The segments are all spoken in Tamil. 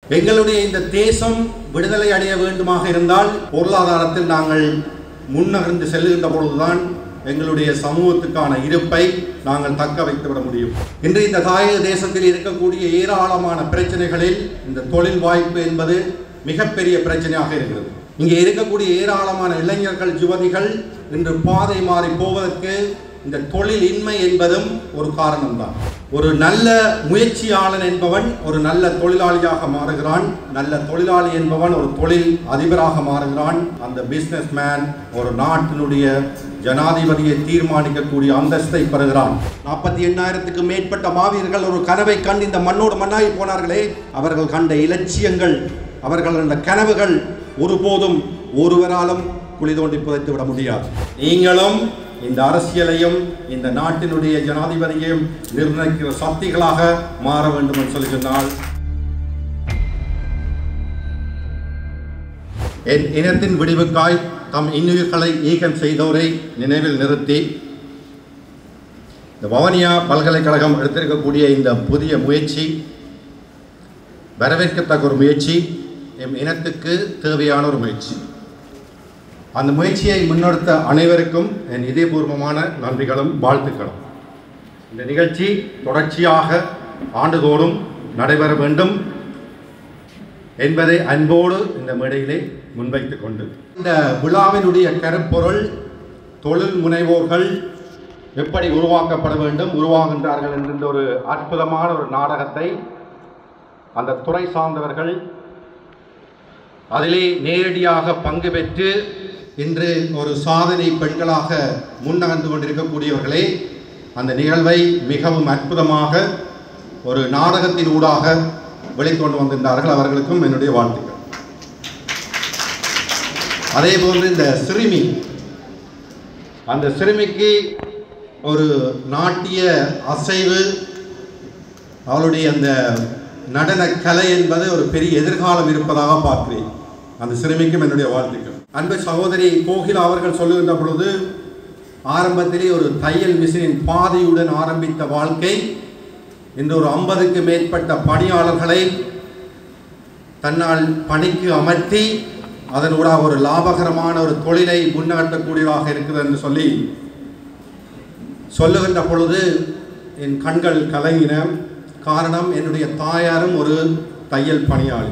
எங்களுடைய இந்த தேசம் விடுதலை அடைய வேண்டுமாக இருந்தால் பொருளாதாரத்தில் நாங்கள் முன்னகர்ந்து செல்லுகின்ற பொழுதுதான் எங்களுடைய சமூகத்துக்கான இருப்பை நாங்கள் தக்க வைத்துவிட முடியும் இன்று இந்த தாயக தேசத்தில் இருக்கக்கூடிய ஏராளமான பிரச்சனைகளில் இந்த தொழில் வாய்ப்பு என்பது மிகப்பெரிய பிரச்சனையாக இருக்கிறது இங்கே இருக்கக்கூடிய ஏராளமான இளைஞர்கள் யுவதிகள் இன்று பாதை மாறி போவதற்கு இந்த தொழில் இன்மை என்பதும் ஒரு காரணம்தான் ஒரு நல்ல முயற்சியாளன் என்பவன் ஒரு நல்ல தொழிலாளியாக மாறுகிறான் நல்ல தொழிலாளி என்பவன் ஒரு தொழில் அதிபராக மாறுகிறான் அந்த பிசினஸ் மேன் ஒரு நாட்டினுடைய ஜனாதிபதியை தீர்மானிக்கக்கூடிய அந்தஸ்தை பெறுகிறான் நாற்பத்தி எண்ணாயிரத்துக்கு மேற்பட்ட மாவீரர்கள் ஒரு கனவை கண்டு இந்த மண்ணோடு மண்ணாகி போனார்களே அவர்கள் கண்ட இலட்சியங்கள் அவர்கள் அந்த கனவுகள் ஒருபோதும் ஒருவராலும் குழி தோண்டி புதைத்து விட முடியாது நீங்களும் இந்த அரசியலையும் இந்த நாட்டினுடைய ஜனாதிபதியையும் நிர்ணயிக்கிற சக்திகளாக மாற வேண்டும் என்று சொல்லி சொன்னால் என் இனத்தின் விடிவுக்காய் தம் இன்னுயிர்களை ஈகம் செய்தோரை நினைவில் நிறுத்தி இந்த வவனியா பல்கலைக்கழகம் எடுத்திருக்கக்கூடிய இந்த புதிய முயற்சி வரவேற்கத்தக்க ஒரு முயற்சி எம் இனத்துக்கு தேவையான ஒரு முயற்சி அந்த முயற்சியை முன்னெடுத்த அனைவருக்கும் என் இதயபூர்வமான நன்றிகளும் வாழ்த்துக்களும் இந்த நிகழ்ச்சி தொடர்ச்சியாக ஆண்டுதோறும் நடைபெற வேண்டும் என்பதை அன்போடு இந்த மேடையிலே முன்வைத்துக் கொண்டு இந்த விழாவினுடைய கருப்பொருள் தொழில் முனைவோர்கள் எப்படி உருவாக்கப்பட வேண்டும் உருவாகின்றார்கள் என்கின்ற ஒரு அற்புதமான ஒரு நாடகத்தை அந்த துறை சார்ந்தவர்கள் அதிலே நேரடியாக பங்கு பெற்று இன்று ஒரு சாதனை பெண்களாக முன்னகர்ந்து கொண்டிருக்கக்கூடியவர்களே அந்த நிகழ்வை மிகவும் அற்புதமாக ஒரு நாடகத்தின் ஊடாக வெளிக்கொண்டு வந்திருந்தார்கள் அவர்களுக்கும் என்னுடைய வாழ்த்துக்கள் அதே போன்று இந்த சிறுமி அந்த சிறுமிக்கு ஒரு நாட்டிய அசைவு அவளுடைய அந்த நடன கலை என்பது ஒரு பெரிய எதிர்காலம் இருப்பதாக பார்க்கிறேன் அந்த சிறுமிக்கும் என்னுடைய வாழ்த்துக்கள் அன்பு சகோதரி கோகிலா அவர்கள் சொல்லுகின்ற பொழுது ஆரம்பத்திலே ஒரு தையல் மிஷினின் பாதையுடன் ஆரம்பித்த வாழ்க்கை இன்று ஒரு ஐம்பதுக்கு மேற்பட்ட பணியாளர்களை தன்னால் பணிக்கு அமர்த்தி அதனூடாக ஒரு லாபகரமான ஒரு தொழிலை முன்னகட்டக்கூடியதாக இருக்குது என்று சொல்லி சொல்லுகின்ற பொழுது என் கண்கள் கலங்கின காரணம் என்னுடைய தாயாரும் ஒரு தையல் பணியாளி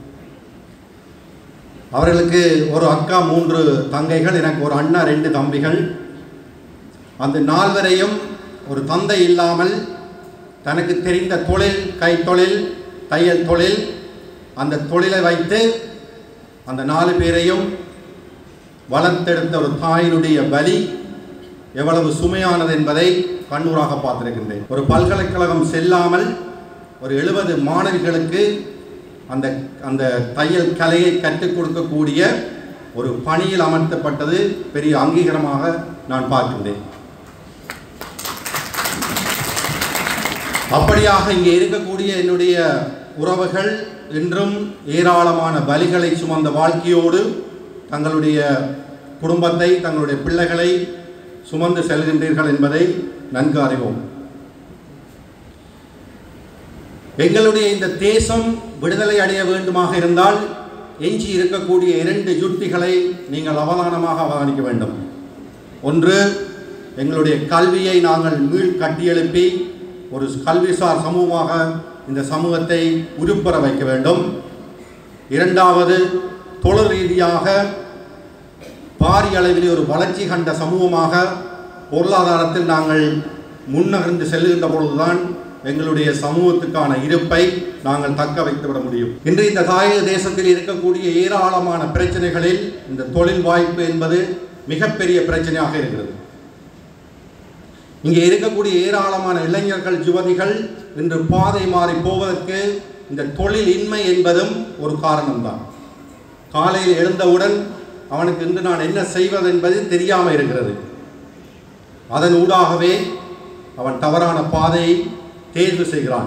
அவர்களுக்கு ஒரு அக்கா மூன்று தங்கைகள் எனக்கு ஒரு அண்ணா ரெண்டு தம்பிகள் அந்த நால்வரையும் ஒரு தந்தை இல்லாமல் தனக்கு தெரிந்த தொழில் கைத்தொழில் தையல் தொழில் அந்த தொழிலை வைத்து அந்த நாலு பேரையும் வளர்த்தெடுத்த ஒரு தாயினுடைய பலி எவ்வளவு சுமையானது என்பதை கண்ணூராக பார்த்திருக்கின்றேன் ஒரு பல்கலைக்கழகம் செல்லாமல் ஒரு எழுபது மாணவிகளுக்கு அந்த அந்த தையல் கலையை கற்றுக் கொடுக்கக்கூடிய ஒரு பணியில் அமர்த்தப்பட்டது பெரிய அங்கீகாரமாக நான் பார்க்கின்றேன் அப்படியாக இங்கே இருக்கக்கூடிய என்னுடைய உறவுகள் இன்றும் ஏராளமான பலிகளை சுமந்த வாழ்க்கையோடு தங்களுடைய குடும்பத்தை தங்களுடைய பிள்ளைகளை சுமந்து செல்கின்றீர்கள் என்பதை நன்கு அறிவோம் எங்களுடைய இந்த தேசம் விடுதலை அடைய வேண்டுமாக இருந்தால் எஞ்சி இருக்கக்கூடிய இரண்டு யுக்திகளை நீங்கள் அவதானமாக அவதானிக்க வேண்டும் ஒன்று எங்களுடைய கல்வியை நாங்கள் மீள் கட்டியெழுப்பி ஒரு கல்விசார் சமூகமாக இந்த சமூகத்தை உருப்பெற வைக்க வேண்டும் இரண்டாவது தொழில் ரீதியாக பாரிய அளவில் ஒரு வளர்ச்சி கண்ட சமூகமாக பொருளாதாரத்தில் நாங்கள் முன்னகர்ந்து செல்லுகின்ற பொழுதுதான் எங்களுடைய சமூகத்துக்கான இருப்பை நாங்கள் தக்க வைத்துவிட முடியும் இன்று இந்த தாயக தேசத்தில் இருக்கக்கூடிய ஏராளமான பிரச்சனைகளில் இந்த தொழில் வாய்ப்பு என்பது மிகப்பெரிய பிரச்சனையாக இருக்கிறது இங்கே இருக்கக்கூடிய ஏராளமான இளைஞர்கள் யுவதிகள் இன்று பாதை மாறி போவதற்கு இந்த தொழில் இன்மை என்பதும் ஒரு காரணம்தான் காலையில் எழுந்தவுடன் அவனுக்கு இன்று நான் என்ன செய்வது என்பது தெரியாமல் இருக்கிறது அதன் ஊடாகவே அவன் தவறான பாதையை தேர்வு செய்கிறான்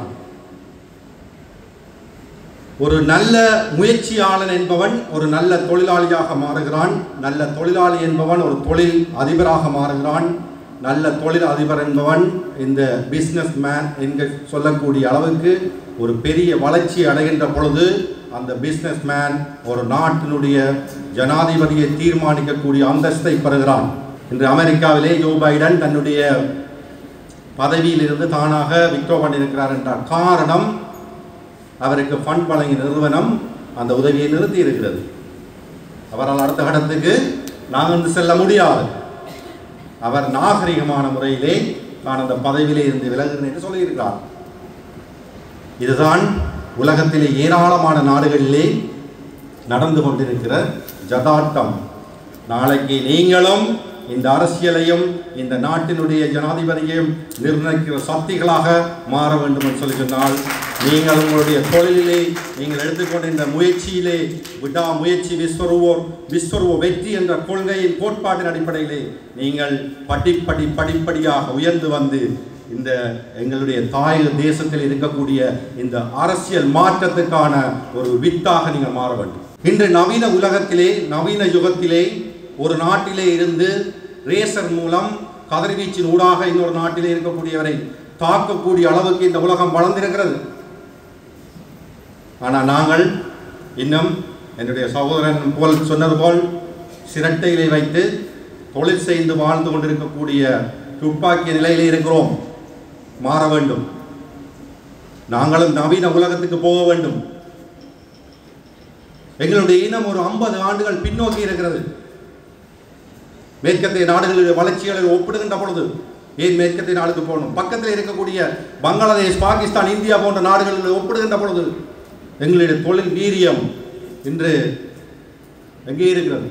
ஒரு நல்ல முயற்சியாளன் என்பவன் ஒரு நல்ல தொழிலாளியாக மாறுகிறான் நல்ல தொழிலாளி என்பவன் ஒரு தொழில் அதிபராக மாறுகிறான் நல்ல தொழில் அதிபர் என்பவன் இந்த பிஸ்னஸ் மேன் என்க சொல்லக்கூடிய அளவுக்கு ஒரு பெரிய வளர்ச்சி அடைகின்ற பொழுது அந்த பிஸ்னஸ் மேன் ஒரு நாட்டினுடைய ஜனாதிபதியை தீர்மானிக்கக்கூடிய அந்தஸ்தை பெறுகிறான் இன்று அமெரிக்காவிலே ஜோ பைடன் தன்னுடைய பதவியிலிருந்து தானாக விக்டோ பண்ணியிருக்கிறார் என்றார் காரணம் அவருக்கு ஃபண்ட் வழங்கிய நிறுவனம் அந்த உதவியை நிறுத்தி இருக்கிறது அவரால் அடுத்த கட்டத்துக்கு நாங்கள் செல்ல முடியாது அவர் நாகரிகமான முறையிலே நான் அந்த பதவியிலே இருந்து விலகுகிறேன் என்று சொல்லியிருக்கிறார் இதுதான் உலகத்திலே ஏராளமான நாடுகளிலே நடந்து கொண்டிருக்கிற ஜதாட்டம் நாளைக்கு நீங்களும் இந்த அரசியலையும் இந்த நாட்டினுடைய ஜனாதிபதியையும் நிர்ணயிக்கிற சக்திகளாக மாற வேண்டும் என்று சொல்லி சொன்னால் நீங்கள் உங்களுடைய தொழிலிலே நீங்கள் எடுத்துக்கொண்ட இந்த முயற்சியிலே விடா முயற்சி விஸ்வருவோர் விஸ்வருவ வெற்றி என்ற கொள்கையின் கோட்பாட்டின் அடிப்படையிலே நீங்கள் படிப்படி படிப்படியாக உயர்ந்து வந்து இந்த எங்களுடைய தாய் தேசத்தில் இருக்கக்கூடிய இந்த அரசியல் மாற்றத்துக்கான ஒரு வித்தாக நீங்கள் மாற வேண்டும் இன்று நவீன உலகத்திலே நவீன யுகத்திலே ஒரு நாட்டிலே இருந்து ரேசர் மூலம் கதிர்வீச்சின் ஊடாக இன்னொரு நாட்டிலே இருக்கக்கூடியவரை தாக்கக்கூடிய அளவுக்கு இந்த உலகம் வளர்ந்திருக்கிறது ஆனால் நாங்கள் இன்னும் என்னுடைய சகோதரன் போல் சொன்னது போல் சிரட்டையிலே வைத்து தொழில் செய்து வாழ்ந்து கொண்டிருக்கக்கூடிய துப்பாக்கிய நிலையிலே இருக்கிறோம் மாற வேண்டும் நாங்களும் நவீன உலகத்துக்கு போக வேண்டும் எங்களுடைய இனம் ஒரு ஐம்பது ஆண்டுகள் பின்னோக்கி இருக்கிறது மேற்கத்திய நாடுகளுடைய வளர்ச்சிகளை ஒப்பிடுகின்ற பொழுது ஏன் மேற்கத்திய நாடுக்கு போகணும் பக்கத்தில் இருக்கக்கூடிய பங்களாதேஷ் பாகிஸ்தான் இந்தியா போன்ற நாடுகளில் ஒப்பிடுகின்ற பொழுது எங்களுடைய தொழில் வீரியம் இன்று எங்கே இருக்கிறது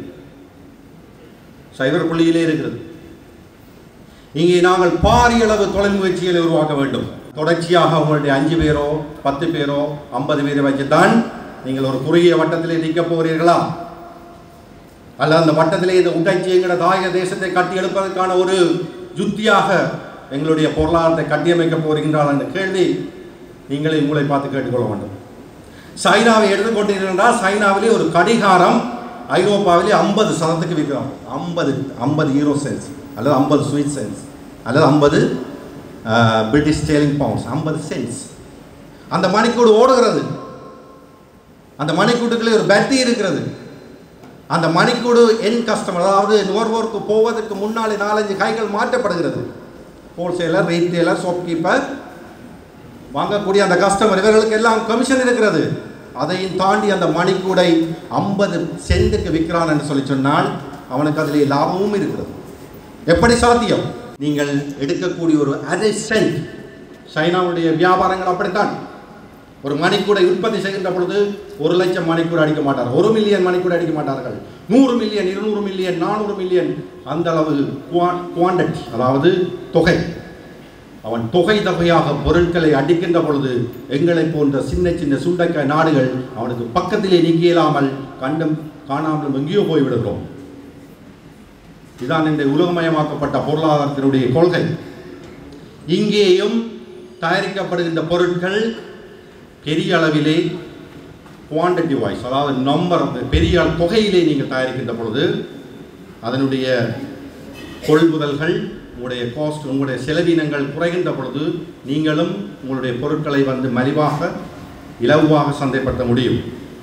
சைபர் புள்ளியிலே இருக்கிறது இங்கே நாங்கள் பாரியளவு தொழில் முயற்சிகளை உருவாக்க வேண்டும் தொடர்ச்சியாக உங்களுடைய அஞ்சு பேரோ பத்து பேரோ ஐம்பது பேரை வச்சுத்தான் நீங்கள் ஒரு குறுகிய வட்டத்திலே நிற்கப் போகிறீர்களா அல்ல அந்த வட்டத்திலே இந்த உடைச்சி எங்களோட தாயக தேசத்தை கட்டி எழுப்பதற்கான ஒரு யுத்தியாக எங்களுடைய பொருளாதாரத்தை கட்டியமைக்க போகிறீர்களால் என்ற கேள்வி நீங்களே உங்களை பார்த்து கேட்டுக்கொள்ள வேண்டும் சைனாவை எடுத்துக்கொண்டீர்கள் சைனாவிலே ஒரு கடிகாரம் ஐரோப்பாவிலே ஐம்பது சதத்துக்கு விற்கிறோம் ஐம்பது ஐம்பது யூரோ சென்ஸ் அல்லது ஐம்பது ஸ்வீட் சென்ஸ் அல்லது ஐம்பது பிரிட்டிஷ் ஸ்டேலிங் பவுண்ட்ஸ் ஐம்பது சென்ஸ் அந்த மணிக்கூடு ஓடுகிறது அந்த மணிக்கூட்டுக்குள்ளே ஒரு பேட்டரி இருக்கிறது அந்த மணிக்கூடு என் கஸ்டமர் அதாவது நுகர்வோருக்கு போவதற்கு முன்னாலே நாலஞ்சு கைகள் மாற்றப்படுகிறது ஹோல்சேலர் ரீட்டெயிலர் ஷாப்கீப்பர் வாங்கக்கூடிய அந்த கஸ்டமர் இவர்களுக்கு எல்லாம் கமிஷன் இருக்கிறது அதையும் தாண்டி அந்த மணிக்கூடை ஐம்பது சென்ட்டுக்கு விற்கிறான் என்று சொல்லி சொன்னால் அவனுக்கு அதிலே லாபமும் இருக்கிறது எப்படி சாத்தியம் நீங்கள் எடுக்கக்கூடிய ஒரு அரை சென்ட் சைனாவுடைய வியாபாரங்கள் அப்படித்தான் ஒரு மணிக்கூடை உற்பத்தி செய்கின்ற பொழுது ஒரு லட்சம் மணிக்கூட அடிக்க மாட்டார்கள் ஒரு மில்லியன் மணிக்கூட அடிக்க மாட்டார்கள் நூறு மில்லியன் இருநூறு மில்லியன் நானூறு மில்லியன் அந்த அளவு குவான்டிட்டி அதாவது தொகை அவன் தொகை தொகையாக பொருட்களை அடிக்கின்ற பொழுது எங்களை போன்ற சின்ன சின்ன சுண்டக்காய் நாடுகள் அவனுக்கு பக்கத்திலே நீங்கியலாமல் கண்டும் காணாமல் எங்கேயோ போய்விடுகிறோம் இதுதான் இந்த உலகமயமாக்கப்பட்ட பொருளாதாரத்தினுடைய கொள்கை இங்கேயும் தயாரிக்கப்படுகின்ற பொருட்கள் பெரிய அளவிலே குவான்டிட்டி வாய்ஸ் அதாவது நம்பர் பெரிய தொகையிலே நீங்கள் தயாரிக்கின்ற பொழுது அதனுடைய கொள்முதல்கள் உங்களுடைய காஸ்ட் உங்களுடைய செலவினங்கள் குறைகின்ற பொழுது நீங்களும் உங்களுடைய பொருட்களை வந்து மலிவாக இலவாக சந்தைப்படுத்த முடியும்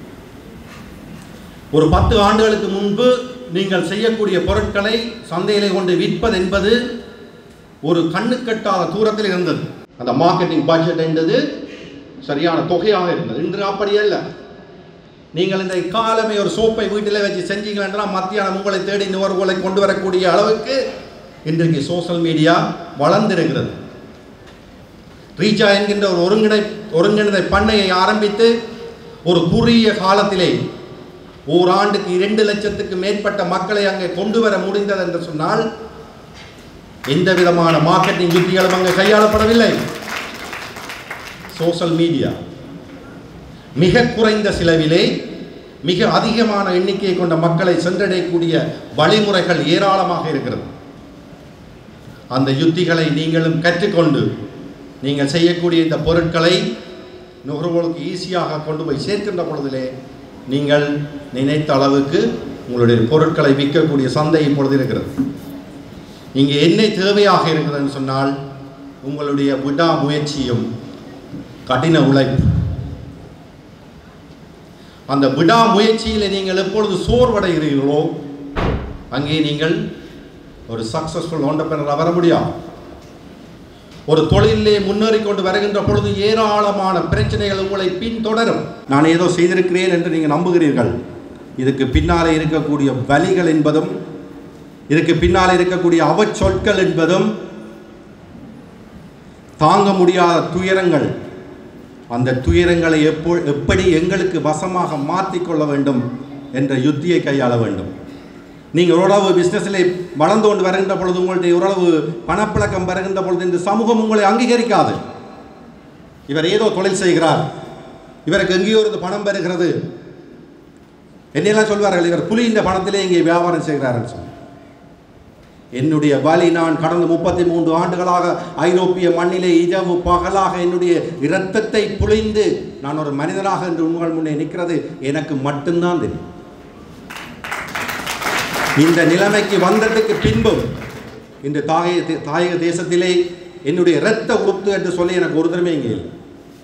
ஒரு பத்து ஆண்டுகளுக்கு முன்பு நீங்கள் செய்யக்கூடிய பொருட்களை சந்தையிலே கொண்டு விற்பது என்பது ஒரு கண்ணுக்கட்டாத தூரத்தில் இருந்தது அந்த மார்க்கெட்டிங் பட்ஜெட் என்பது சரியான தொகையாக இருந்தது இன்று அப்படி அல்ல நீங்கள் இந்த காலமே ஒரு சோப்பை வீட்டில் வச்சு செஞ்சீங்கள் என்றால் மத்தியானம் உங்களை தேடி நுகர்வுகளை கொண்டு வரக்கூடிய அளவுக்கு இன்றைக்கு சோஷியல் மீடியா வளர்ந்திருக்கிறது ரீச்சா என்கின்ற ஒரு ஒருங்கிணை ஒருங்கிணைந்த பண்ணையை ஆரம்பித்து ஒரு குறுகிய காலத்திலே ஓராண்டுக்கு இரண்டு லட்சத்துக்கு மேற்பட்ட மக்களை அங்கே கொண்டு வர முடிந்தது என்று சொன்னால் எந்த விதமான மார்க்கெட்டிங் யுக்திகளும் அங்கே கையாளப்படவில்லை சோஷியல் மீடியா மிக குறைந்த செலவிலே மிக அதிகமான எண்ணிக்கையை கொண்ட மக்களை சென்றடையக்கூடிய வழிமுறைகள் ஏராளமாக இருக்கிறது அந்த யுத்திகளை நீங்களும் கற்றுக்கொண்டு நீங்கள் செய்யக்கூடிய இந்த பொருட்களை நுகர்வோருக்கு ஈஸியாக கொண்டு போய் சேர்க்கின்ற பொழுதிலே நீங்கள் நினைத்த அளவுக்கு உங்களுடைய பொருட்களை விற்கக்கூடிய சந்தை இப்பொழுது இருக்கிறது இங்கே என்ன தேவையாக இருக்கிறதுன்னு சொன்னால் உங்களுடைய விடா முயற்சியும் கடின உழைப்பு அந்த விடாமுயற்சியில் நீங்கள் எப்பொழுது சோர்வடைகிறீர்களோ அங்கே நீங்கள் ஒரு சக்சஸ்ஃபுல் ஆண்டர்பிரனராக வர முடியாது ஒரு தொழிலே முன்னேறி கொண்டு வருகின்ற பொழுது ஏராளமான பிரச்சனைகள் உங்களை பின்தொடரும் நான் ஏதோ செய்திருக்கிறேன் என்று நீங்கள் நம்புகிறீர்கள் இதுக்கு பின்னாலே இருக்கக்கூடிய வலிகள் என்பதும் இதுக்கு பின்னாலே இருக்கக்கூடிய அவச்சொற்கள் என்பதும் தாங்க முடியாத துயரங்கள் அந்த துயரங்களை எப்போ எப்படி எங்களுக்கு வசமாக மாற்றிக்கொள்ள வேண்டும் என்ற யுத்தியை கையாள வேண்டும் நீங்கள் ஓரளவு பிஸ்னஸில் வளர்ந்து கொண்டு வருகின்ற பொழுது உங்களுடைய ஓரளவு பணப்பழக்கம் வருகின்ற பொழுது இந்த சமூகம் உங்களை அங்கீகரிக்காது இவர் ஏதோ தொழில் செய்கிறார் இவருக்கு எங்கேயோ இருந்து பணம் பெறுகிறது என்னெல்லாம் சொல்வார்கள் இவர் புலி இந்த பணத்திலே இங்கே வியாபாரம் செய்கிறார்கள் சொல்லி என்னுடைய வலி நான் கடந்த முப்பத்தி மூன்று ஆண்டுகளாக ஐரோப்பிய மண்ணிலே இரவு பகலாக என்னுடைய இரத்தத்தை புழிந்து நான் ஒரு மனிதனாக என்று உங்கள் முன்னே நிற்கிறது எனக்கு மட்டும்தான் தெரியும் இந்த நிலைமைக்கு வந்ததுக்கு பின்பும் இந்த தாய தாயக தேசத்திலே என்னுடைய இரத்த உறுப்பு என்று சொல்லி எனக்கு ஒரு தடவை இங்கே இல்லை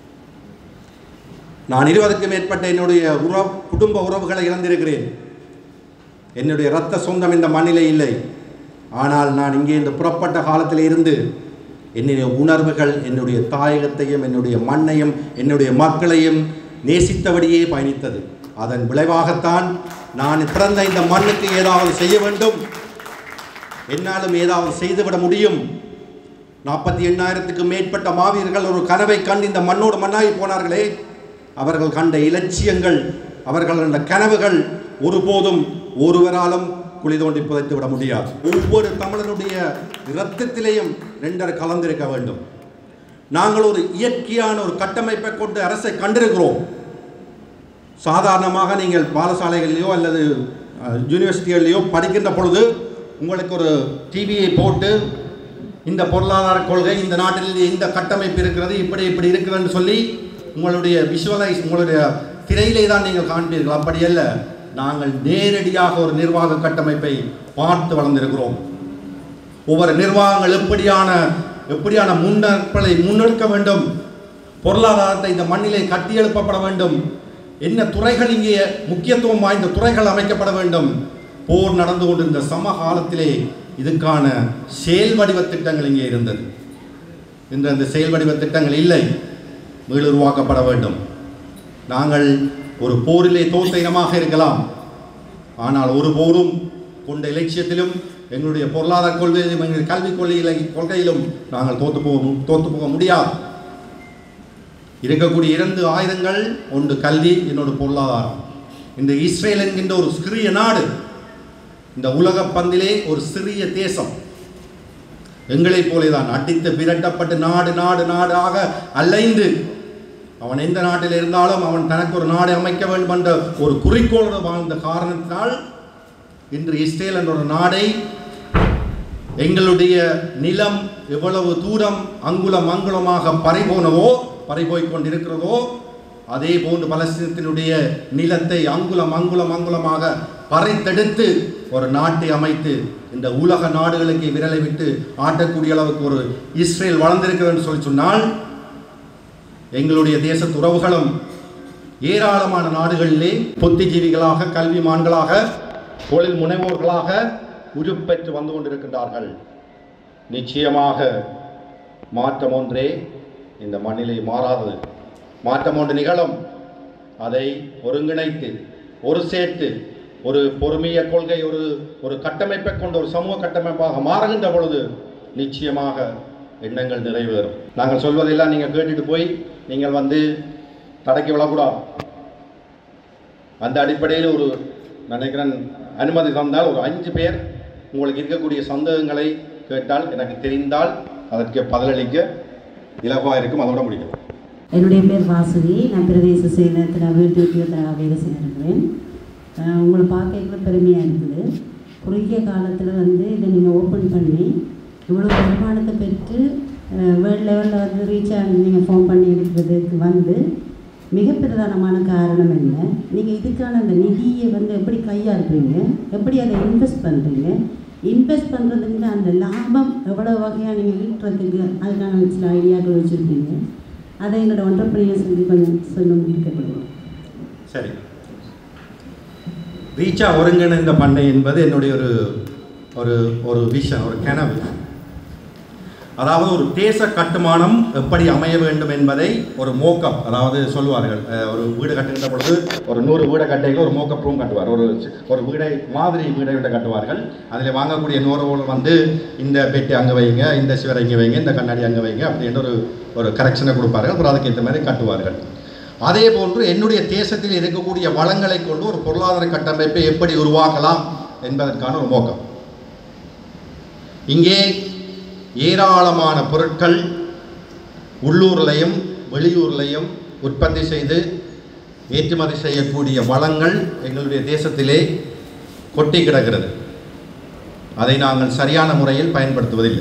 நான் இருபதுக்கும் மேற்பட்ட என்னுடைய உறவு குடும்ப உறவுகளை இழந்திருக்கிறேன் என்னுடைய இரத்த சொந்தம் இந்த மண்ணிலே இல்லை ஆனால் நான் இங்கே இந்த புறப்பட்ட காலத்தில் இருந்து என்னுடைய உணர்வுகள் என்னுடைய தாயகத்தையும் என்னுடைய மண்ணையும் என்னுடைய மக்களையும் நேசித்தபடியே பயணித்தது அதன் விளைவாகத்தான் நான் பிறந்த இந்த மண்ணுக்கு ஏதாவது செய்ய வேண்டும் என்னாலும் ஏதாவது செய்துவிட முடியும் நாற்பத்தி எண்ணாயிரத்துக்கு மேற்பட்ட மாவீரர்கள் ஒரு கனவை கண்டு இந்த மண்ணோடு மண்ணாகி போனார்களே அவர்கள் கண்ட இலட்சியங்கள் அவர்கள் கண்ட கனவுகள் ஒருபோதும் ஒருவராலும் குழி தோண்டி புதைத்து விட முடியாது ஒவ்வொரு தமிழனுடைய இரத்தத்திலேயும் ரெண்டரை கலந்திருக்க வேண்டும் நாங்கள் ஒரு இயற்கையான ஒரு கட்டமைப்பை கொண்டு அரசை கண்டிருக்கிறோம் சாதாரணமாக நீங்கள் பாடசாலைகளிலேயோ அல்லது அஹ், யூனிவர்சிட்டிகளிலேயோ படிக்கின்ற பொழுது உங்களுக்கு ஒரு டிவியை போட்டு இந்த பொருளாதார கொள்கை இந்த நாட்டில் இந்த கட்டமைப்பு இருக்கிறது இப்படி இப்படி இருக்கிறதுன்னு சொல்லி உங்களுடைய விஷுவலைஸ் உங்களுடைய திரையிலே தான் நீங்கள் காண்பீர்கள் அப்படி அல்ல நாங்கள் நேரடியாக ஒரு நிர்வாக கட்டமைப்பை பார்த்து வளர்ந்திருக்கிறோம் ஒவ்வொரு நிர்வாகங்கள் எப்படியான எப்படியான முன்னெடுப்பலை முன்னெடுக்க வேண்டும் பொருளாதாரத்தை இந்த மண்ணிலே கட்டியெழுப்பப்பட வேண்டும் என்ன துறைகள் இங்கே முக்கியத்துவம் வாய்ந்த துறைகள் அமைக்கப்பட வேண்டும் போர் நடந்து கொண்டிருந்த சமகாலத்திலே இதுக்கான செயல் வடிவ திட்டங்கள் இங்கே இருந்தது இன்று அந்த செயல் வடிவ திட்டங்கள் இல்லை மீளுருவாக்கப்பட வேண்டும் நாங்கள் ஒரு போரிலே தோத்த இனமாக இருக்கலாம் ஆனால் ஒரு போரும் கொண்ட இலட்சியத்திலும் எங்களுடைய பொருளாதார கொள்கையிலும் எங்களுடைய கல்விக் கொள்கையில கொள்கையிலும் நாங்கள் தோத்து போக தோத்து போக முடியாது இருக்கக்கூடிய இரண்டு ஆயுதங்கள் ஒன்று கல்வி இன்னொரு பொருளாதாரம் இந்த இஸ்ரேல் என்கின்ற ஒரு சிறிய நாடு இந்த உலக பந்திலே ஒரு சிறிய தேசம் எங்களைப் போலே தான் அடித்து விரட்டப்பட்டு நாடு நாடு நாடாக அலைந்து அவன் எந்த நாட்டில் இருந்தாலும் அவன் தனக்கு ஒரு நாடு அமைக்க வேண்டும் என்ற ஒரு குறிக்கோளோடு வாழ்ந்த காரணத்தினால் இன்று இஸ்ரேல் என்ற ஒரு நாடை எங்களுடைய நிலம் எவ்வளவு தூரம் அங்குலம் அங்குலமாக பறிபோனதோ பறிபோய்க் கொண்டிருக்கிறதோ அதே போன்று பலஸ்தீனத்தினுடைய நிலத்தை அங்குலம் அங்குலம் அங்குலமாக பறைத்தெடுத்து ஒரு நாட்டை அமைத்து இந்த உலக நாடுகளுக்கு விரலை விட்டு ஆட்டக்கூடிய அளவுக்கு ஒரு இஸ்ரேல் வளர்ந்திருக்கிறது என்று சொல்லி சொன்னால் எங்களுடைய தேசத்து உறவுகளும் ஏராளமான நாடுகளிலே புத்திஜீவிகளாக கல்விமான்களாக தொழில் முனைவோர்களாக உருப்பெற்று வந்து கொண்டிருக்கின்றார்கள் நிச்சயமாக மாற்றம் ஒன்றே இந்த மண்ணிலே மாறாதது மாற்றம் ஒன்று நிகழும் அதை ஒருங்கிணைத்து ஒரு சேர்த்து ஒரு பொறுமைய கொள்கை ஒரு ஒரு கட்டமைப்பை கொண்ட ஒரு சமூக கட்டமைப்பாக மாறுகின்ற பொழுது நிச்சயமாக எண்ணங்கள் நிறைவேறும் நாங்கள் சொல்வதெல்லாம் நீங்கள் கேட்டுட்டு போய் நீங்கள் வந்து தடக்கி விழக்கூடாது அந்த அடிப்படையில் ஒரு நினைக்கிறேன் அனுமதி தந்தால் ஒரு அஞ்சு பேர் உங்களுக்கு இருக்கக்கூடிய சந்தேகங்களை கேட்டால் எனக்கு தெரிந்தால் அதற்கு பதிலளிக்க இலகுவாக இருக்கும் அதோட முடியும் என்னுடைய பேர் வாசுகி நான் பிரதேச செயலகத்தில் வீட்டு உத்தியோகத்தராக வேலை செய்திருக்கிறேன் அஹ் உங்களை பார்க்கல பெருமையாக இருக்குது குறுகிய காலத்தில் வந்து இதை நீங்கள் ஓப்பன் பண்ணி இவ்வளோ வருமானத்தை பெற்று வேர்ல்ட் லெவலில் வந்து ரீச் ஆகி நீங்கள் ஃபார்ம் பண்ணி இருக்கிறதுக்கு வந்து மிக பிரதானமான காரணம் என்ன நீங்கள் இதுக்கான அந்த நிதியை வந்து எப்படி கையாளுறீங்க எப்படி அதை இன்வெஸ்ட் பண்ணுறீங்க இன்வெஸ்ட் பண்ணுறதுக்கு அந்த லாபம் எவ்வளோ வகையாக நீங்கள் ஈட்டுறதுக்கு அதுக்கான சில ஐடியாக்கள் வச்சுருக்கீங்க அதை எங்களோட ஒன்றப்பிரியர்ஸ் வந்து கொஞ்சம் சொல்ல கேட்கப்படுவோம் சரி ரீச்சா ஒருங்கிணைந்த பண்ணை என்பது என்னுடைய ஒரு ஒரு ஒரு விஷன் ஒரு கனவு அதாவது ஒரு தேச கட்டுமானம் எப்படி அமைய வேண்டும் என்பதை ஒரு மோக்கப் அதாவது சொல்லுவார்கள் அஹ், ஒரு வீடு கட்டுகின்ற பொழுது ஒரு நூறு வீடை கட்டையில் ஒரு மோக்கப் ரூம் கட்டுவார் ஒரு சி- ஒரு வீடை மாதிரி வீடை விட கட்டுவார்கள் அதில் வாங்கக்கூடிய நூறுகள் வந்து இந்த பெட்டி அங்கே வைங்க இந்த சிவரை இங்கே வைங்க இந்த கண்ணாடி அங்கே வைங்க அப்படின்னு ஒரு ஒரு கரெக்ஷனை கொடுப்பார்கள் அப்புறம் அதுக்கு ஏற்ற மாதிரி கட்டுவார்கள் அதே போன்று என்னுடைய தேசத்தில் இருக்கக்கூடிய வளங்களை கொண்டு ஒரு பொருளாதார கட்டமைப்பை எப்படி உருவாக்கலாம் என்பதற்கான ஒரு நோக்கம் இங்கே ஏராளமான பொருட்கள் உள்ளூர்லையும் வெளியூர்லையும் உற்பத்தி செய்து ஏற்றுமதி செய்யக்கூடிய வளங்கள் எங்களுடைய தேசத்திலே கொட்டி கிடக்கிறது அதை நாங்கள் சரியான முறையில் பயன்படுத்துவதில்லை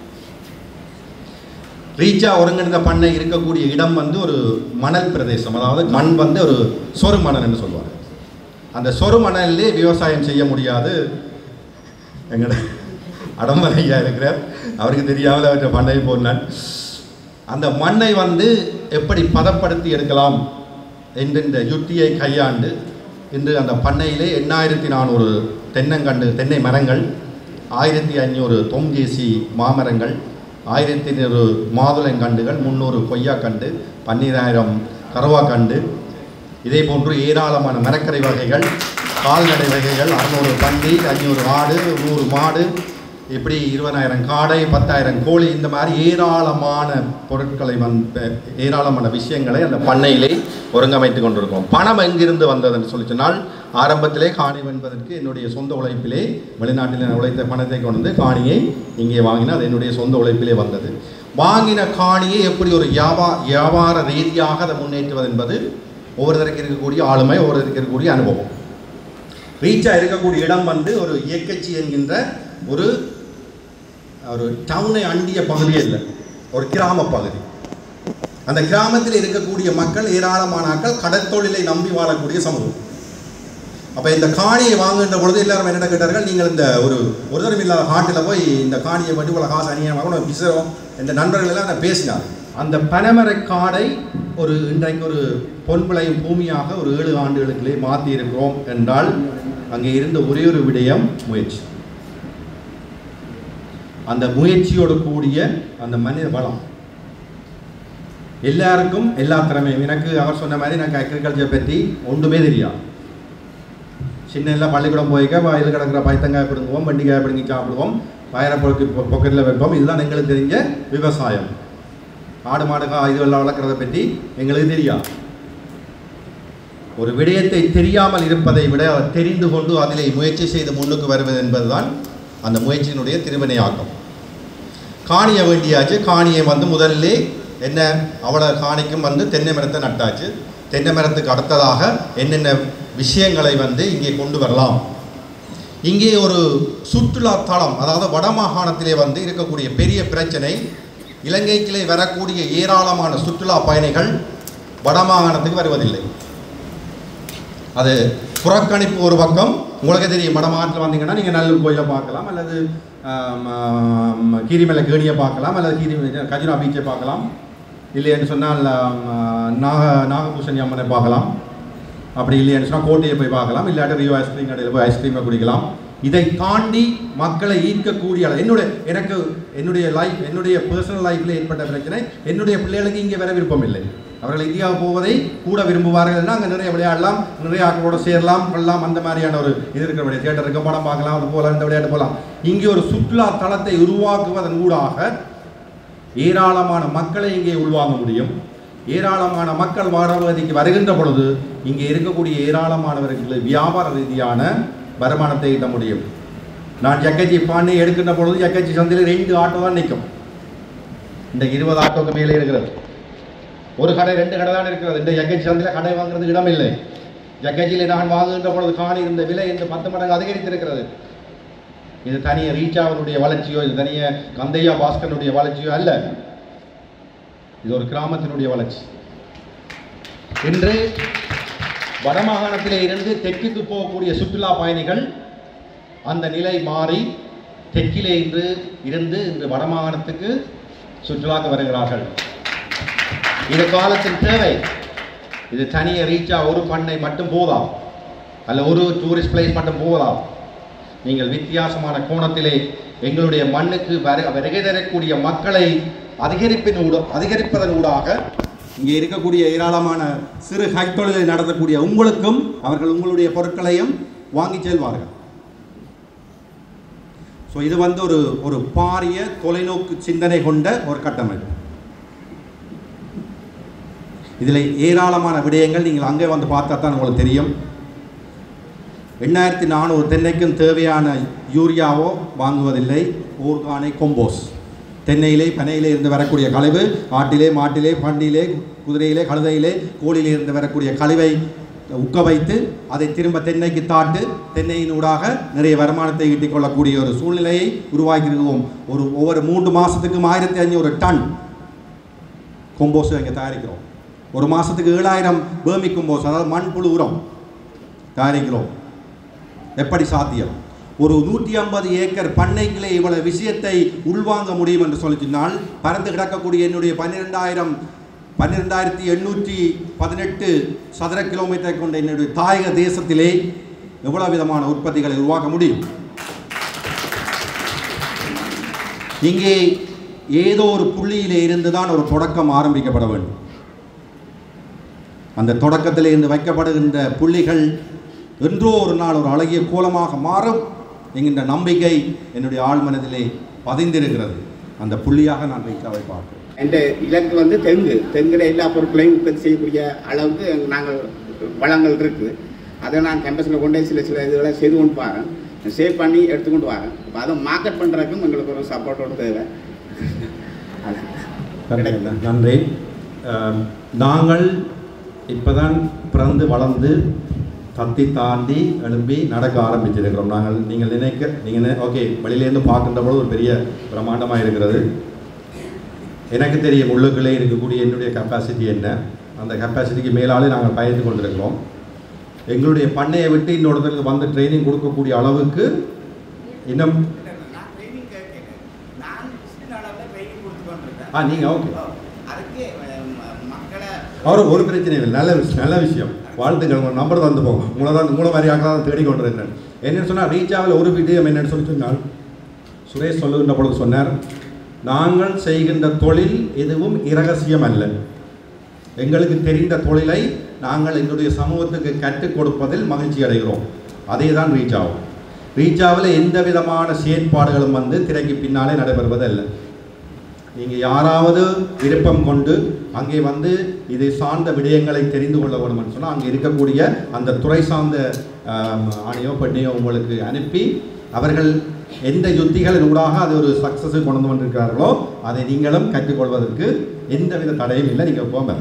ரீச்சா ஒருங்கிணைந்த பண்ணை இருக்கக்கூடிய இடம் வந்து ஒரு மணல் பிரதேசம் அதாவது மண் வந்து ஒரு சொறு மணல் என்று சொல்லுவாங்க அந்த சொறு மணலிலே விவசாயம் செய்ய முடியாது எங்கட அடம்பர் ஐயா இருக்கிறார் அவருக்கு தெரியாமல் அவற்றை பண்ணை போனான் அந்த மண்ணை வந்து எப்படி பதப்படுத்தி எடுக்கலாம் என்ற இந்த யுக்தியை கையாண்டு இன்று அந்த பண்ணையிலே எண்ணாயிரத்தி நானூறு தென்னங்கண்டு தென்னை மரங்கள் ஆயிரத்தி ஐநூறு தொங்கேசி மாமரங்கள் ஆயிரத்தி நூறு மாதுளங்கண்டுகள் முந்நூறு கொய்யாக்கண்டு பன்னிராயிரம் கருவாக்கண்டு இதே போன்று ஏராளமான மரக்கரை வகைகள் கால்நடை வகைகள் அறுநூறு பன்றி ஐநூறு ஆடு நூறு மாடு இப்படி இருபதாயிரம் காடை பத்தாயிரம் கோழி இந்த மாதிரி ஏராளமான பொருட்களை வந்து ஏராளமான விஷயங்களை அந்த பண்ணையிலே ஒருங்கமைத்து கொண்டிருக்கோம் பணம் எங்கிருந்து வந்ததுன்னு சொல்லி சொன்னால் ஆரம்பத்திலே காணி என்பதற்கு என்னுடைய சொந்த உழைப்பிலே வெளிநாட்டில் நான் உழைத்த பணத்தை கொண்டு வந்து காணியை இங்கே வாங்கினேன் அது என்னுடைய சொந்த உழைப்பிலே வந்தது வாங்கின காணியை எப்படி ஒரு வியாபா வியாபார ரீதியாக அதை முன்னேற்றுவது என்பது ஒவ்வொருத்தருக்கு இருக்கக்கூடிய ஆளுமை ஒவ்வொருத்தருக்கு இருக்கக்கூடிய அனுபவம் ரீச்சாக இருக்கக்கூடிய இடம் வந்து ஒரு இயக்கச்சி என்கின்ற ஒரு ஒரு டவுனை அண்டிய பகுதியே இல்லை ஒரு கிராம பகுதி அந்த கிராமத்தில் இருக்கக்கூடிய மக்கள் ஏராளமான ஆட்கள் கடற்தொழிலை நம்பி வாழக்கூடிய சமூகம் அப்போ இந்த காணியை வாங்குகின்ற பொழுது எல்லாரும் என்ன கேட்டார்கள் நீங்கள் இந்த ஒரு ஒரு தரம் இல்லாத காட்டில் போய் இந்த காணியை மட்டும் இவ்வளோ காசு அணியாக வாங்கணும் பிசரும் இந்த நண்பர்கள் எல்லாம் அதை பேசினார் அந்த பனைமர காடை ஒரு இன்றைக்கு ஒரு பொன் விளையும் பூமியாக ஒரு ஏழு ஆண்டுகளுக்குள்ளே மாற்றி இருக்கிறோம் என்றால் அங்கே இருந்த ஒரே ஒரு விடயம் முயற்சி அந்த முயற்சியோடு கூடிய அந்த மனித வளம் எல்லாருக்கும் எல்லா திறமையும் எனக்கு அவர் சொன்ன மாதிரி எனக்கு அக்ரிகல்ச்சர் பற்றி ஒன்றுமே தெரியாது சின்ன எல்லாம் பள்ளிக்கூடம் போய்க்க வயல் கிடக்கிற பைத்தங்காய் பிடுங்குவோம் வண்டிக்காய் பிடுங்கி சாப்பிடுவோம் வயரை பொறுக்கு பொக்கெட்டில் வைப்போம் இதுதான் எங்களுக்கு தெரிஞ்ச விவசாயம் ஆடு மாடு கா இதுவெல்லாம் வளர்க்குறத பற்றி எங்களுக்கு தெரியாது ஒரு விடயத்தை தெரியாமல் இருப்பதை விட அதை தெரிந்து கொண்டு அதிலே முயற்சி செய்து முன்னுக்கு வருவது என்பதுதான் அந்த முயற்சியினுடைய திருவினையாக்கம் காணியை வேண்டியாச்சு காணியை வந்து முதல்ல என்ன அவளை காணிக்கும் வந்து தென்னை மரத்தை நட்டாச்சு தென்னை மரத்துக்கு அடுத்ததாக என்னென்ன விஷயங்களை வந்து இங்கே கொண்டு வரலாம் இங்கே ஒரு சுற்றுலா தளம் அதாவது வடமாகாணத்திலே வந்து இருக்கக்கூடிய பெரிய பிரச்சனை இலங்கைக்கிலே வரக்கூடிய ஏராளமான சுற்றுலா பயணிகள் வடமாகாணத்துக்கு வருவதில்லை அது புறக்கணிப்பு ஒரு பக்கம் உங்களுக்கு தெரியும் வடமாகாணத்தில் வந்தீங்கன்னா நீங்கள் நல்லூர் கோயிலை பார்க்கலாம் அல்லது ஆம், ஆம், கீரிமலை கேணியை பார்க்கலாம் அல்லது கீரி கஜுனா பீச்சை பார்க்கலாம் இல்லைன்னு சொன்னால் ஆம், நாக நாகபூஷணி அம்மனை பார்க்கலாம் அப்படி இல்லைன்னு சொன்னால் கோட்டையை போய் பார்க்கலாம் இல்லாட்டி ரியோ ஐஸ்கிரீம் கடையில் போய் ஐஸ்கிரீமை குடிக்கலாம் இதை தாண்டி மக்களை ஈர்க்கக்கூடிய அளவு என்னுடைய எனக்கு என்னுடைய லைஃப் என்னுடைய பர்சனல் லைஃப்பில் ஏற்பட்ட பிரச்சனை என்னுடைய பிள்ளைகளுக்கு இங்கே வர விருப்பம் இல்லை அவர்கள் இந்தியாவுக்கு போவதை கூட விரும்புவார்கள் அங்கே நிறைய விளையாடலாம் நிறைய ஆட்களோட சேரலாம் கொள்ளலாம் அந்த மாதிரியான ஒரு இது இருக்கிற தியேட்டர் இருக்க படம் பார்க்கலாம் அது போகலாம் இந்த விளையாட்டு போகலாம் இங்கே ஒரு சுற்றுலா தளத்தை உருவாக்குவதன் ஊடாக ஏராளமான மக்களை இங்கே உள்வாங்க முடியும் ஏராளமான மக்கள் வாடகைக்கு வருகின்ற பொழுது இங்கே இருக்கக்கூடிய ஏராளமானவர்களுக்கு வியாபார ரீதியான வருமானத்தை ஈட்ட முடியும் நான் ஜக்கச்சி பாண்டி எடுக்கின்ற பொழுது ஜக்கச்சி சந்தையில் ரெண்டு ஆட்டோ தான் நிற்கும் இந்த இருபது ஆட்டோக்கு மேலே இருக்கிறது ஒரு கடை ரெண்டு கடை தான் இருக்கிறது இந்த ஜக்கச்சி சந்தையில் கடை வாங்குறதுக்கு இடம் இல்லை ஜக்கச்சியில் நான் வாங்குகின்ற பொழுது காணி இருந்த விலை இந்த பத்து மடங்கு அதிகரித்திருக்கிறது இது தனிய ரீச்சாவனுடைய வளர்ச்சியோ இது தனிய கந்தையா பாஸ்கரனுடைய வளர்ச்சியோ அல்ல இது ஒரு கிராமத்தினுடைய வளர்ச்சி இன்று வடமாகாணத்திலே இருந்து தெற்குக்கு போகக்கூடிய சுற்றுலா பயணிகள் அந்த நிலை மாறி தெற்கிலே இன்று இருந்து இன்று வடமாகாணத்துக்கு சுற்றுலாக்கு வருகிறார்கள் இது காலத்தின் தேவை இது தனிய ரீச்சா ஒரு பண்ணை மட்டும் போதாம் அல்ல ஒரு டூரிஸ்ட் பிளேஸ் மட்டும் போகலாம் நீங்கள் வித்தியாசமான கோணத்திலே எங்களுடைய மண்ணுக்கு வர வருகை தரக்கூடிய மக்களை அதிகரிப்பின் ஊட அதிகரிப்பதன் ஊடாக இங்கே இருக்கக்கூடிய ஏராளமான சிறு கைத்தொழிலை நடத்தக்கூடிய உங்களுக்கும் அவர்கள் உங்களுடைய பொருட்களையும் வாங்கி செல்வார்கள் ஸோ இது வந்து ஒரு ஒரு பாரிய தொலைநோக்கு சிந்தனை கொண்ட ஒரு கட்டமைப்பு இதில் ஏராளமான விடயங்கள் நீங்கள் அங்கே வந்து பார்த்தா தான் உங்களுக்கு தெரியும் எண்ணாயிரத்தி நானூறு தென்னைக்கும் தேவையான யூரியாவோ வாங்குவதில்லை ஆர்கானிக் கொம்போஸ் தென்னையிலே பனையிலே இருந்து வரக்கூடிய கழிவு ஆட்டிலே மாட்டிலே பண்டியிலே குதிரையிலே கழுதையிலே கோழியிலே இருந்து வரக்கூடிய கழிவை உக்க வைத்து அதை திரும்ப தென்னைக்கு தாட்டு தென்னையின் ஊடாக நிறைய வருமானத்தை ஈட்டிக் கொள்ளக்கூடிய ஒரு சூழ்நிலையை உருவாக்கியிருக்கோம் ஒரு ஒவ்வொரு மூன்று மாதத்துக்கும் ஆயிரத்தி ஐநூறு டன் கொம்போஸ் இங்கே தயாரிக்கிறோம் ஒரு மாதத்துக்கு ஏழாயிரம் பேமி கொம்போஸ் அதாவது மண்புழு உரம் தயாரிக்கிறோம் எப்படி சாத்தியம் ஒரு நூற்றி ஐம்பது ஏக்கர் பண்ணைகளே இவ்வளவு விஷயத்தை உள்வாங்க முடியும் என்று சொல்லி சொன்னால் பறந்து கிடக்கக்கூடிய என்னுடைய பன்னிரெண்டாயிரம் பன்னிரெண்டாயிரத்தி எண்ணூற்றி பதினெட்டு சதுர கிலோமீட்டர் கொண்ட என்னுடைய தாயக தேசத்திலே எவ்வளவு விதமான உற்பத்திகளை உருவாக்க முடியும் இங்கே ஏதோ ஒரு புள்ளியிலே இருந்து தான் ஒரு தொடக்கம் ஆரம்பிக்கப்பட வேண்டும் அந்த தொடக்கத்தில் இருந்து வைக்கப்படுகின்ற புள்ளிகள் என்றோ ஒரு நாள் ஒரு அழகிய கோலமாக மாறும் என்கின்ற நம்பிக்கை என்னுடைய ஆழ்மனதிலே பதிந்திருக்கிறது அந்த புள்ளியாக நான் ரீச்சாவை பார்க்கிறேன் என்ற இலக்கு வந்து தெங்கு தெங்குல எல்லா பொருட்களையும் உற்பத்தி செய்யக்கூடிய அளவுக்கு நாங்கள் வளங்கள் இருக்குது அதை நான் கேம்பஸில் கொண்டு போய் சில சில இதுகளை செய்து கொண்டு வரேன் சேவ் பண்ணி எடுத்துக்கொண்டு வரேன் அப்போ அதை மார்க்கெட் பண்ணுறதுக்கும் எங்களுக்கு ஒரு சப்போர்ட்டோட தேவை நன்றி நன்றி அஹ், நாங்கள் இப்போதான் பிறந்து வளர்ந்து தத்தி தாண்டி எழும்பி நடக்க ஆரம்பிச்சிருக்கிறோம் நாங்கள் நீங்கள் நினைக்க நீங்கள் ஓகே வெளியிலேருந்து பார்க்கின்ற பொழுது ஒரு பெரிய பிரம்மாண்டமாக இருக்கிறது எனக்கு தெரியும் உள்ளுக்குள்ளே இருக்கக்கூடிய என்னுடைய கெப்பாசிட்டி என்ன அந்த கெப்பாசிட்டிக்கு மேலாலே நாங்கள் பயந்து கொண்டிருக்கிறோம் எங்களுடைய பண்ணையை விட்டு இன்னொருத்தருக்கு வந்து ட்ரைனிங் கொடுக்கக்கூடிய அளவுக்கு இன்னும் ஆ நீங்கள் ஓகே அதுக்கு மக்களை அவர் ஒரு பிரச்சனையும் இல்லை நல்ல விஷயம் நல்ல விஷயம் வாழ்த்துக்கள் உங்கள் நம்பர் தந்து போகும் உங்களை தான் உங்களை மாதிரி ஆக்கலாம் தேடி கொண்டு இருந்தேன் என்னன்னு சொன்னால் ரீச் ஆகல ஒரு விடயம் என்னன்னு சொல்லி சொன்னால் சுரேஷ் சொல்லுகின்ற பொழுது சொன்னார் நாங்கள் செய்கின்ற தொழில் எதுவும் இரகசியம் அல்ல எங்களுக்கு தெரிந்த தொழிலை நாங்கள் எங்களுடைய சமூகத்துக்கு கற்றுக் கொடுப்பதில் மகிழ்ச்சி அடைகிறோம் அதே தான் ரீச் ஆகும் ரீச் ஆவில் எந்த விதமான செயற்பாடுகளும் வந்து திரைக்கு பின்னாலே நடைபெறுவதல்ல நீங்கள் யாராவது விருப்பம் கொண்டு அங்கே வந்து இதை சார்ந்த விடயங்களை தெரிந்து கொள்ள வேணும்னு சொன்னால் அங்கே இருக்கக்கூடிய அந்த துறை சார்ந்த ஆம், ஆணையோ பெண்ணையோ உங்களுக்கு அனுப்பி அவர்கள் எந்த யுத்திகளின் ஊடாக அது ஒரு சக்ஸஸை கொண்டு வந்து கொண்டிருக்கிறார்களோ அதை நீங்களும் கற்றுக்கொள்வதற்கு எந்தவித தடையும் இல்லை நீங்கள் போக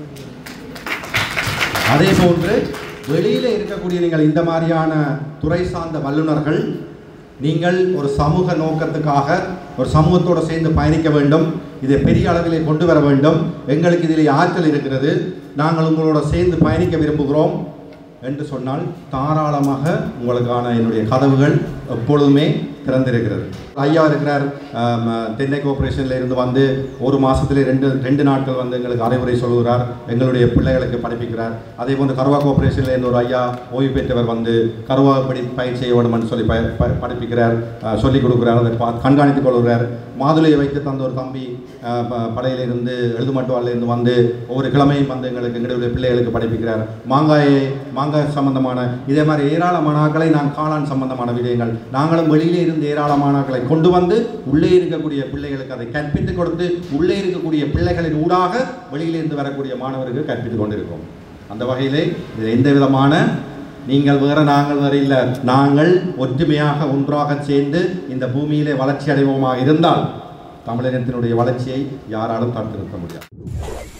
அதே போன்று வெளியில இருக்கக்கூடிய நீங்கள் இந்த மாதிரியான துறை சார்ந்த வல்லுநர்கள் நீங்கள் ஒரு சமூக நோக்கத்துக்காக ஒரு சமூகத்தோடு சேர்ந்து பயணிக்க வேண்டும் இதை பெரிய அளவிலே கொண்டு வர வேண்டும் எங்களுக்கு இதில் ஆற்றல் இருக்கிறது நாங்கள் உங்களோட சேர்ந்து பயணிக்க விரும்புகிறோம் என்று சொன்னால் தாராளமாக உங்களுக்கான என்னுடைய கதவுகள் எப்பொழுதுமே திறந்திருக்கிறது ஐயா இருக்கிறார் ஆம், தென்னை கோஆப்ரேஷனில் இருந்து வந்து ஒரு மாதத்துல ரெண்டு ரெண்டு நாட்கள் வந்து எங்களுக்கு அறிவுரை சொல்லுகிறார் எங்களுடைய பிள்ளைகளுக்கு படிப்பிக்கிறார் அதே போன்று கருவா கோஆப்ரேஷனில் இருந்து ஒரு ஐயா ஓய்வு பெற்றவர் வந்து கருவா படி பயிர் செய்ய வேண்டும்னு சொல்லி ப ப- படிப்பிக்கிறார் ஆ, சொல்லிக் கொடுக்குறார் அதை பா கண்காணித்துக் கொள்கிறார் மாதுளையை வைத்து தந்த ஒரு தம்பி ஆ, ப- படையிலிருந்து எழுதுமட்டுவாளிலிருந்து வந்து ஒவ்வொரு கிழமையும் வந்து எங்களுக்கு எங்களுடைய பிள்ளைகளுக்கு படிப்பிக்கிறார் மாங்காயை மாங்காய் சம்பந்தமான இதே மாதிரி ஏராளமான ஆட்களை நான் காளான் சம்பந்தமான விடயங்கள் நாங்களும் வெளியிலே இருந்து ஏராளமான ஆட்களை கொண்டு வந்து உள்ளே இருக்கக்கூடிய பிள்ளைகளுக்கு அதை கற்பித்துக் கொடுத்து உள்ளே இருக்கக்கூடிய பிள்ளைகளின் ஊடாக வெளியிலே இருந்து வரக்கூடிய மாணவர்களுக்கு கற்பித்துக் கொண்டிருக்கிறோம் அந்த வகையிலே இது எந்த விதமான நீங்கள் வேற நாங்கள் வேற இல்லை நாங்கள் ஒற்றுமையாக ஒன்றாக சேர்ந்து இந்த பூமியிலே வளர்ச்சி அடைவோமாக இருந்தால் தமிழினத்தினுடைய வளர்ச்சியை யாராலும் தடுத்து நிறுத்த முடியாது